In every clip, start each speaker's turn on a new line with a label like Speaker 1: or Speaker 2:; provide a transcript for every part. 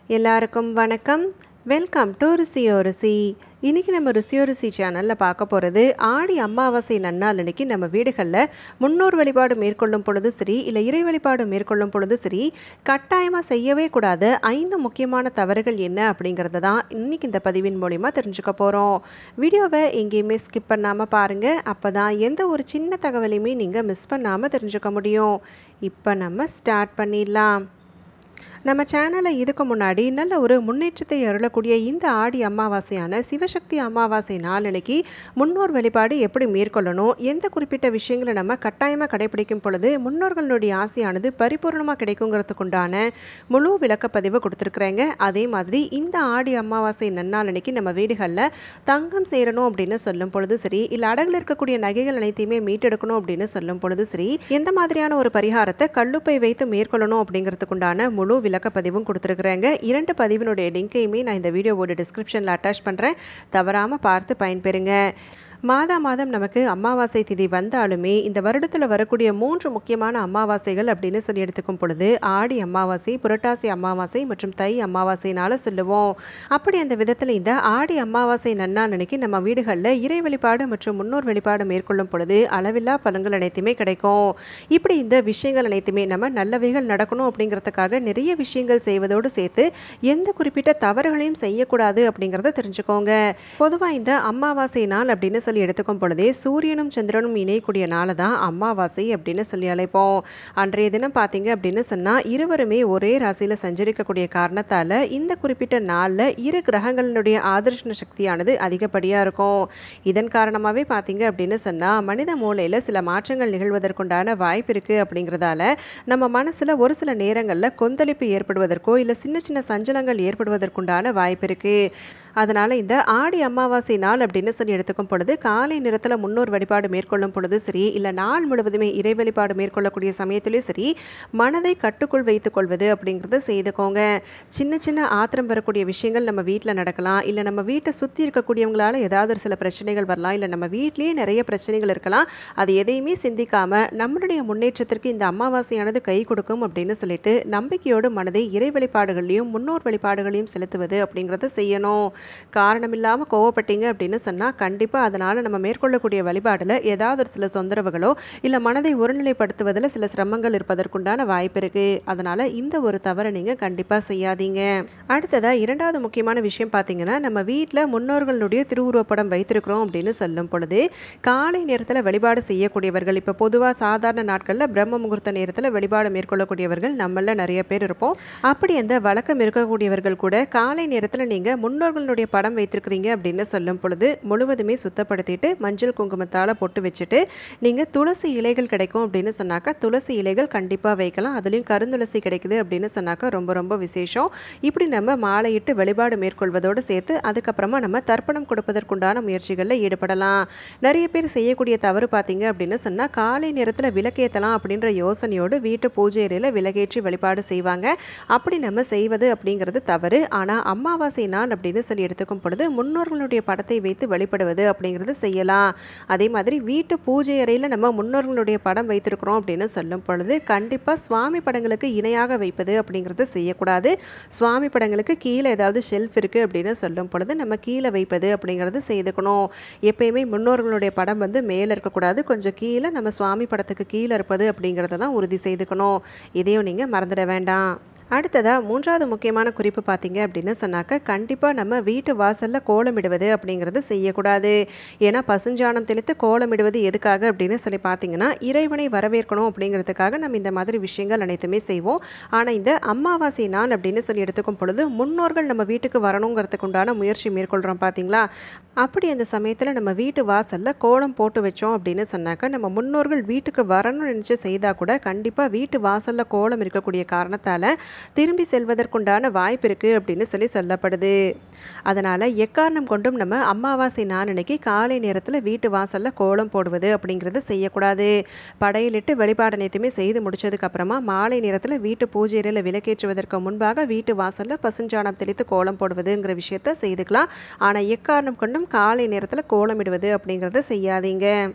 Speaker 1: எல்லாருக்கும் வணக்கம் welcome to ருசியோ ருசி இன்றைக்கி நம்ம ருசியோ ருசி சேனலில் பார்க்க போகிறது ஆடி அமாவாசை நன்னாள் அன்னைக்கு நம்ம வீடுகளில் முன்னோர் வழிபாடு மேற்கொள்ளும் பொழுது சரி இல்லை இறை வழிபாடு மேற்கொள்ளும் பொழுது சரி கட்டாயமாக செய்யவே கூடாத ஐந்து முக்கியமான தவறுகள் என்ன அப்படிங்கிறத தான் இன்றைக்கி இந்த பதிவின் மூலிமா தெரிஞ்சுக்க போகிறோம் வீடியோவை எங்கேயுமே ஸ்கிப் பண்ணாமல் பாருங்கள் அப்போ தான் எந்த ஒரு சின்ன தகவலையுமே நீங்கள் மிஸ் பண்ணாமல் தெரிஞ்சுக்க முடியும் இப்போ நம்ம ஸ்டார்ட் பண்ணிடலாம் நம்ம சேனலில் இதுக்கு முன்னாடி நல்ல ஒரு முன்னேற்றத்தை அருளக்கூடிய இந்த ஆடி அமாவாசையான சிவசக்தி அமாவாசை நாள் அன்னைக்கு முன்னோர் வழிபாடு எப்படி மேற்கொள்ளணும் எந்த குறிப்பிட்ட விஷயங்களை நம்ம கட்டாயமாக கடைபிடிக்கும் பொழுது முன்னோர்களுடைய ஆசையானது பரிபூர்ணமாக கிடைக்குங்கிறதுக்குண்டான முழு விளக்கப்பதிவு கொடுத்துருக்குறேங்க அதே மாதிரி இந்த ஆடி அமாவாசை நன்னாள் அன்னைக்கு நம்ம வீடுகளில் தங்கம் சேரணும் அப்படின்னு சொல்லும் பொழுது சரி இல்லை அடகுல இருக்கக்கூடிய நகைகள் அனைத்தையுமே மீட்டெடுக்கணும் அப்படின்னு சொல்லும் பொழுது சரி எந்த மாதிரியான ஒரு பரிகாரத்தை கல்லுப்பை வைத்து மேற்கொள்ளணும் அப்படிங்கிறதுக்குண்டான முழு விளக்கப்பதிவும் கொடுத்துருக்குறேங்க இரண்டு பதிவினுடைய லிங்கையுமே நான் இந்த வீடியோவோட டிஸ்கிரிப்ஷனில் அட்டாச் பண்ணுறேன் தவறாமல் பார்த்து பயன்பெறுங்க மாதா மாதம் நமக்கு அமாவாசை திதி வந்தாலுமே இந்த வருடத்தில் வரக்கூடிய மூன்று முக்கியமான அமாவாசைகள் அப்படின்னு சொல்லி எடுத்துக்கும் பொழுது ஆடி அமாவாசை புரட்டாசி அமாவாசை மற்றும் தை அமாவாசைனால சொல்லுவோம் அப்படி அந்த விதத்தில் இந்த ஆடி அமாவாசை நன்னாள் அன்னைக்கு நம்ம வீடுகளில் இறை வழிபாடு மற்றும் முன்னோர் வழிபாடு மேற்கொள்ளும் பொழுது அளவில்லா பலன்கள் அனைத்துமே கிடைக்கும் இப்படி இந்த விஷயங்கள் அனைத்துமே நம்ம நல்லவைகள் நடக்கணும் அப்படிங்கிறதுக்காக நிறைய விஷயங்கள் செய்வதோடு சேர்த்து எந்த குறிப்பிட்ட தவறுகளையும் செய்யக்கூடாது அப்படிங்கிறத தெரிஞ்சுக்கோங்க பொதுவாக இந்த அமாவாசை நாள் அப்படின்னு சொல்லி எடுத்துக்கும் பொழுதே சூரியனும் சந்திரனும் இணையக்கூடிய நாளை தான் அமாவாசை அப்படின்னு சொல்லி அழைப்போம் அன்றைய தினம் பார்த்தீங்க அப்படின்னு சொன்னால் இருவருமே ஒரே ராசியில் சஞ்சரிக்கக்கூடிய காரணத்தால் இந்த குறிப்பிட்ட நாளில் இரு கிரகங்களினுடைய ஆதர்ஷண சக்தியானது அதிகப்படியாக இருக்கும் இதன் காரணமாகவே பார்த்தீங்க அப்படின்னு சொன்னால் மனித மூளையில் சில மாற்றங்கள் நிகழ்வதற்குண்டான வாய்ப்பு இருக்குது அப்படிங்கிறதால நம்ம மனசில் ஒரு சில நேரங்களில் கொந்தளிப்பு ஏற்படுவதற்கோ இல்லை சின்ன சின்ன சஞ்சலங்கள் ஏற்படுவதற்குண்டான வாய்ப்பு இருக்குது அதனால் இந்த ஆடி அமாவாசை நாள் அப்படின்னு சொல்லி எடுத்துக்கும் பொழுது காலை நேரத்தில் முன்னோர் வழிபாடு மேற்கொள்ளும் பொழுது சரி இல்லை நாள் முழுவதுமே இறை வழிபாடு மேற்கொள்ளக்கூடிய சமயத்திலையும் சரி மனதை கட்டுக்குள் வைத்துக் கொள்வது அப்படிங்கிறத செய்துக்கோங்க சின்ன சின்ன ஆத்திரம் வரக்கூடிய விஷயங்கள் நம்ம வீட்டில் நடக்கலாம் இல்லை நம்ம வீட்டை சுற்றி இருக்கக்கூடியவங்களால ஏதாவது ஒரு சில பிரச்சனைகள் வரலாம் இல்லை நம்ம வீட்லேயே நிறைய பிரச்சனைகள் இருக்கலாம் அது எதையுமே சிந்திக்காம நம்மளுடைய முன்னேற்றத்திற்கு இந்த அமாவாசையானது கை கொடுக்கும் அப்படின்னு சொல்லிட்டு நம்பிக்கையோடு மனதை இறை வழிபாடுகளையும் முன்னோர் வழிபாடுகளையும் செலுத்துவது அப்படிங்கிறத செய்யணும் காரணம் இல்லாமல் கோவப்பட்டீங்க அப்படின்னு சொன்னால் கண்டிப்பாக அதனால் நம்ம மேற்கொள்ளக்கூடிய வழிபாடில் ஏதாவது ஒரு சில தொந்தரவுகளோ இல்லை மனதை ஒருநிலைப்படுத்துவதில் சில சிரமங்கள் இருப்பதற்குண்டான வாய்ப்பு இருக்குது அதனால் இந்த ஒரு தவறை நீங்கள் கண்டிப்பாக செய்யாதீங்க அடுத்ததாக இரண்டாவது முக்கியமான விஷயம் பார்த்தீங்கன்னா நம்ம வீட்டில் முன்னோர்களுடைய திருவுருவப்படம் வைத்திருக்கிறோம் அப்படின்னு சொல்லும் பொழுது காலை நேரத்தில் வழிபாடு செய்யக்கூடியவர்கள் இப்போ பொதுவாக சாதாரண நாட்களில் பிரம்ம முகூர்த்த நேரத்தில் வழிபாடு மேற்கொள்ளக்கூடியவர்கள் நம்மள நிறைய பேர் இருப்போம் அப்படி அந்த வழக்கம் இருக்கக்கூடியவர்கள் கூட காலை நேரத்தில் நீங்கள் முன்னோர்களுடைய படம் வைத்திருக்கிறீங்க அப்படின்னு சொல்லும் பொழுது முழுவதுமே சுத்தப்படுத்திட்டு மஞ்சள் குங்குமத்தால் பொட்டு வச்சுட்டு நீங்கள் துளசி இலைகள் கிடைக்கும் அப்படின்னு சொன்னாக்கா துளசி இலைகள் கண்டிப்பாக வைக்கலாம் அதுலேயும் கருந்துளசி கிடைக்குது அப்படின்னு சொன்னாக்கா ரொம்ப ரொம்ப விசேஷம் இப்படி நம்ம மாலையிட்டு வழிபாடு மேற்கொள்வதோடு சேர்த்து அதுக்கப்புறமா நம்ம தர்ப்பணம் கொடுப்பதற்குண்டான முயற்சிகளில் ஈடுபடலாம் நிறைய பேர் செய்யக்கூடிய தவறு பார்த்தீங்க அப்படின்னு சொன்னால் காலை நேரத்தில் விளக்கேற்றலாம் அப்படின்ற யோசனையோடு வீட்டு பூஜை அறையில் விளக்கேற்றி வழிபாடு செய்வாங்க அப்படி நம்ம செய்வது அப்படிங்கிறது தவறு ஆனால் அமாவாசை நாள் அப்படின்னு சொல்லி எடுத்துக்கும் பொழுது முன்னோர்களுடைய படத்தை வைத்து வழிபடுவது அப்படிங்கிறது செய்யலாம் அதே மாதிரி வீட்டு பூஜை அறையில் நம்ம முன்னோர்களுடைய படம் வைத்திருக்கிறோம் அப்படின்னு சொல்லும் பொழுது கண்டிப்பாக சுவாமி படங்களுக்கு இணையாக வைப்பது அப்படிங்கிறது செய்யக்கூடாது சுவாமி படங்களுக்கு கீழே ஏதாவது ஷெல்ஃப் இருக்குது அப்படின்னு சொல்லும் பொழுது நம்ம கீழே வைப்பது அப்படிங்கிறது செய்துக்கணும் எப்பயுமே முன்னோர்களுடைய படம் வந்து மேலே இருக்கக்கூடாது கொஞ்சம் கீழே நம்ம சுவாமி படத்துக்கு கீழே இருப்பது அப்படிங்கிறத தான் உறுதி செய்துக்கணும் இதையும் நீங்கள் மறந்துட வேண்டாம் அடுத்ததாக மூன்றாவது முக்கியமான குறிப்பு பார்த்தீங்க அப்படின்னு சொன்னாக்க கண்டிப்பாக நம்ம வீட்டு வாசலில் கோலமிடுவது அப்படிங்கிறது செய்யக்கூடாது ஏன்னா பசுஞ்சாணம் தெளித்து கோலமிடுவது எதுக்காக அப்படின்னு சொல்லி பார்த்தீங்கன்னா இறைவனை வரவேற்கணும் அப்படிங்கிறதுக்காக நம்ம இந்த மாதிரி விஷயங்கள் அனைத்துமே செய்வோம் ஆனால் இந்த அமாவாசை நாள் அப்படின்னு சொல்லி எடுத்துக்கும் பொழுது முன்னோர்கள் நம்ம வீட்டுக்கு வரணுங்கிறதுக்கு உண்டான முயற்சி மேற்கொள்கிறோம் பார்த்தீங்களா அப்படி அந்த சமயத்தில் நம்ம வீட்டு வாசலில் கோலம் போட்டு வச்சோம் அப்படின்னு சொன்னாக்க நம்ம முன்னோர்கள் வீட்டுக்கு வரணும்னு நினச்சி செய்தால் கூட கண்டிப்பாக வீட்டு வாசலில் கோலம் இருக்கக்கூடிய காரணத்தால் திரும்பி செல்வதற்குண்டான வாய்ப்பு இருக்குது அப்படின்னு சொல்லி சொல்லப்படுது அதனால் எக்காரணம் கொண்டும் நம்ம அமாவாசை நாள் அன்னைக்கு காலை நேரத்தில் வீட்டு வாசலில் கோலம் போடுவது அப்படிங்கிறது செய்யக்கூடாது படையிலிட்டு வழிபாடு அனைத்துமே செய்து முடிச்சதுக்கு அப்புறமா மாலை நேரத்தில் வீட்டு பூஜை அறையில் விளக்கேற்றுவதற்கு முன்பாக வீட்டு வாசலில் பசுஞ்சாணம் தெளித்து கோலம் போடுவதுங்கிற விஷயத்த செய்துக்கலாம் ஆனால் எக்காரணம் கொண்டும் காலை நேரத்தில் கோலமிடுவது அப்படிங்கிறத செய்யாதீங்க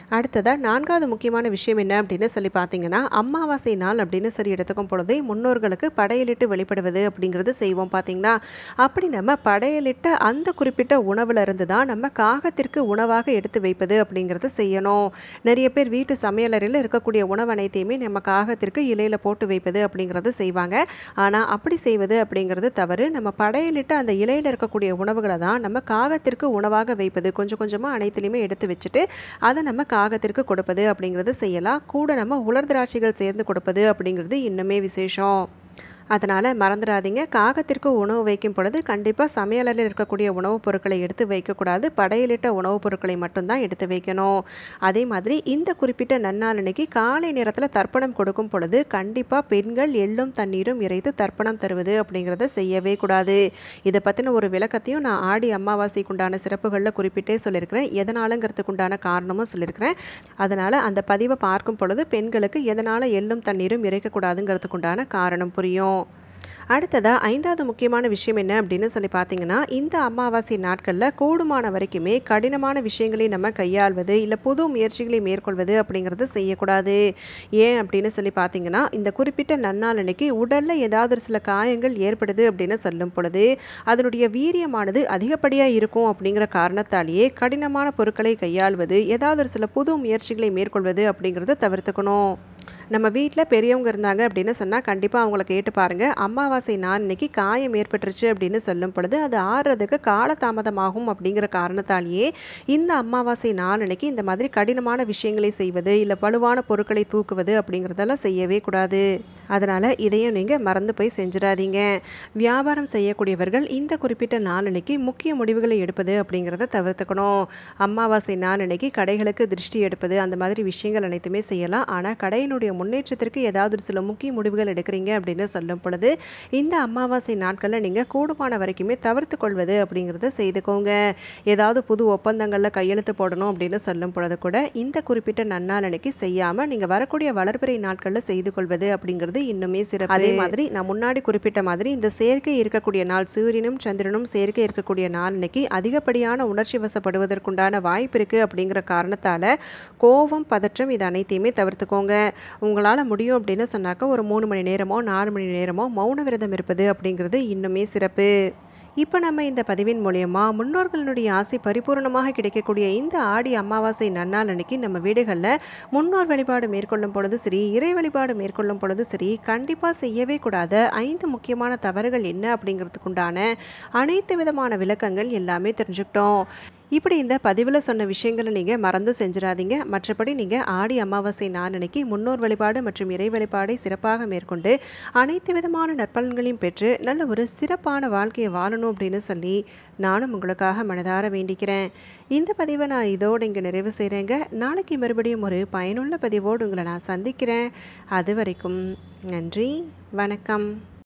Speaker 1: அடுத்ததாக நான்காவது முக்கியமான விஷயம் என்ன அப்படின்னு சொல்லி பார்த்தீங்கன்னா அமாவாசை நாள் அப்படின்னு சொல்லி எடுத்துக்கும் பொழுதே முன்னோர்களுக்கு படையலிட்டு வெளிப்படுவது அப்படிங்கிறது செய்வோம் பார்த்தீங்கன்னா அப்படி நம்ம படையலிட்ட அந்த குறிப்பிட்ட உணவுல இருந்து தான் நம்ம காகத்திற்கு உணவாக எடுத்து வைப்பது அப்படிங்கிறது செய்யணும் நிறைய பேர் வீட்டு சமையலறையில் இருக்கக்கூடிய உணவு அனைத்தையுமே நம்ம காகத்திற்கு இலையில போட்டு வைப்பது அப்படிங்கிறது செய்வாங்க ஆனால் அப்படி செய்வது அப்படிங்கிறது தவறு நம்ம படையலிட்ட அந்த இலையில இருக்கக்கூடிய உணவுகளை தான் நம்ம காகத்திற்கு உணவாக வைப்பது கொஞ்சம் கொஞ்சமாக அனைத்துலையுமே எடுத்து வச்சுட்டு அதை நம்ம காகத்திற்கு கொடுப்பது அப்படிங்கிறது செய்யலாம் கூட நம்ம உலர் திராட்சைகள் சேர்ந்து கொடுப்பது அப்படிங்கிறது இன்னுமே விசேஷம் அதனால் மறந்துடாதீங்க காகத்திற்கு உணவு வைக்கும் பொழுது கண்டிப்பாக சமையலறையில் இருக்கக்கூடிய உணவுப் பொருட்களை எடுத்து வைக்கக்கூடாது படையலிட்ட உணவுப் பொருட்களை மட்டும்தான் எடுத்து வைக்கணும் அதே மாதிரி இந்த குறிப்பிட்ட நன்னாளனைக்கு காலை நேரத்தில் தர்ப்பணம் கொடுக்கும் பொழுது கண்டிப்பாக பெண்கள் எள்ளும் தண்ணீரும் இறைத்து தர்ப்பணம் தருவது அப்படிங்கிறத செய்யவே கூடாது இதை பற்றின ஒரு விளக்கத்தையும் நான் ஆடி அமாவாசைக்கு உண்டான சிறப்புகளில் குறிப்பிட்டே சொல்லியிருக்கிறேன் எதனாலங்கிறதுக்கு உண்டான காரணமும் சொல்லியிருக்கிறேன் அதனால் அந்த பதிவை பார்க்கும் பொழுது பெண்களுக்கு எதனால் எள்ளும் தண்ணீரும் இறைக்கக்கூடாதுங்கிறதுக்கு உண்டான காரணம் புரியும் அடுத்ததாக ஐந்தாவது முக்கியமான விஷயம் என்ன அப்படின்னு சொல்லி பார்த்தீங்கன்னா இந்த அமாவாசை நாட்களில் கூடுமான வரைக்குமே கடினமான விஷயங்களை நம்ம கையாள்வது இல்லை புது முயற்சிகளை மேற்கொள்வது அப்படிங்கிறது செய்யக்கூடாது ஏன் அப்படின்னு சொல்லி பார்த்தீங்கன்னா இந்த குறிப்பிட்ட நன்னாள் அன்னைக்கு உடலில் ஏதாவது ஒரு சில காயங்கள் ஏற்படுது அப்படின்னு சொல்லும் பொழுது அதனுடைய வீரியமானது அதிகப்படியாக இருக்கும் அப்படிங்கிற காரணத்தாலேயே கடினமான பொருட்களை கையாள்வது ஏதாவது ஒரு சில புது முயற்சிகளை மேற்கொள்வது அப்படிங்கிறத தவிர்த்துக்கணும் நம்ம வீட்டில் பெரியவங்க இருந்தாங்க அப்படின்னு சொன்னால் கண்டிப்பாக அவங்கள கேட்டு பாருங்கள் அமாவாசை நாள் இன்னைக்கு காயம் ஏற்பட்டுருச்சு அப்படின்னு சொல்லும் பொழுது அது ஆறுறதுக்கு காலதாமதமாகும் அப்படிங்கிற காரணத்தாலேயே இந்த அமாவாசை நாள் இன்னைக்கு இந்த மாதிரி கடினமான விஷயங்களை செய்வது இல்லை வலுவான பொருட்களை தூக்குவது அப்படிங்கிறதெல்லாம் செய்யவே கூடாது அதனால் இதையும் நீங்கள் மறந்து போய் செஞ்சிடாதீங்க வியாபாரம் செய்யக்கூடியவர்கள் இந்த குறிப்பிட்ட நாளன்னைக்கு முக்கிய முடிவுகளை எடுப்பது அப்படிங்கிறத தவிர்த்துக்கணும் அமாவாசை நாளன்னைக்கு கடைகளுக்கு திருஷ்டி எடுப்பது அந்த மாதிரி விஷயங்கள் அனைத்துமே செய்யலாம் ஆனால் கடையினுடைய முன்னேற்றத்திற்கு ஏதாவது ஒரு சில முக்கிய முடிவுகள் எடுக்கிறீங்க அப்படின்னு சொல்லும் பொழுது இந்த அமாவாசை நாட்களில் நீங்கள் கூடுமான வரைக்குமே தவிர்த்து கொள்வது அப்படிங்கிறத செய்துக்கோங்க ஏதாவது புது ஒப்பந்தங்களில் கையெழுத்து போடணும் அப்படின்னு சொல்லும் பொழுது கூட இந்த குறிப்பிட்ட நன்னாளனைக்கு செய்யாமல் நீங்கள் வரக்கூடிய வளர்பிறை நாட்களில் செய்து கொள்வது அப்படிங்கிறது இன்னுமே சிறப்பு அதே மாதிரி நான் முன்னாடி குறிப்பிட்ட மாதிரி இந்த சேர்க்கை இருக்கக்கூடிய நாள் சூரியனும் சந்திரனும் சேர்க்கை இருக்கக்கூடிய நாள் இன்னைக்கு அதிகப்படியான உணர்ச்சி வசப்படுவதற்குண்டான வாய்ப்பு இருக்குது அப்படிங்கிற காரணத்தால் கோபம் பதற்றம் இது அனைத்தையுமே தவிர்த்துக்கோங்க உங்களால் முடியும் அப்படின்னு சொன்னாக்க ஒரு மூணு மணி நேரமோ நாலு மணி நேரமோ மௌன விரதம் இருப்பது அப்படிங்கிறது இன்னுமே சிறப்பு இப்போ நம்ம இந்த பதிவின் மூலயமா முன்னோர்களுடைய ஆசை பரிபூர்ணமாக கிடைக்கக்கூடிய இந்த ஆடி அமாவாசை நன்னாள் அன்னைக்கு நம்ம வீடுகளில் முன்னோர் வழிபாடு மேற்கொள்ளும் பொழுது சரி இறை வழிபாடு மேற்கொள்ளும் பொழுது சரி கண்டிப்பாக செய்யவே கூடாத ஐந்து முக்கியமான தவறுகள் என்ன அப்படிங்கிறதுக்குண்டான அனைத்து விதமான விளக்கங்கள் எல்லாமே தெரிஞ்சுக்கிட்டோம் இப்படி இந்த பதிவில் சொன்ன விஷயங்களை நீங்கள் மறந்து செஞ்சிடாதீங்க மற்றபடி நீங்கள் ஆடி அமாவாசை நாளன்னைக்கு முன்னோர் வழிபாடு மற்றும் இறை வழிபாடை சிறப்பாக மேற்கொண்டு அனைத்து விதமான நற்பலன்களையும் பெற்று நல்ல ஒரு சிறப்பான வாழ்க்கையை வாழணும் அப்படின்னு சொல்லி நானும் உங்களுக்காக மனதார வேண்டிக்கிறேன் இந்த பதிவை நான் இதோடு இங்கே நிறைவு செய்கிறேங்க நாளைக்கு மறுபடியும் ஒரு பயனுள்ள பதிவோடு உங்களை நான் சந்திக்கிறேன் அது வரைக்கும் நன்றி வணக்கம்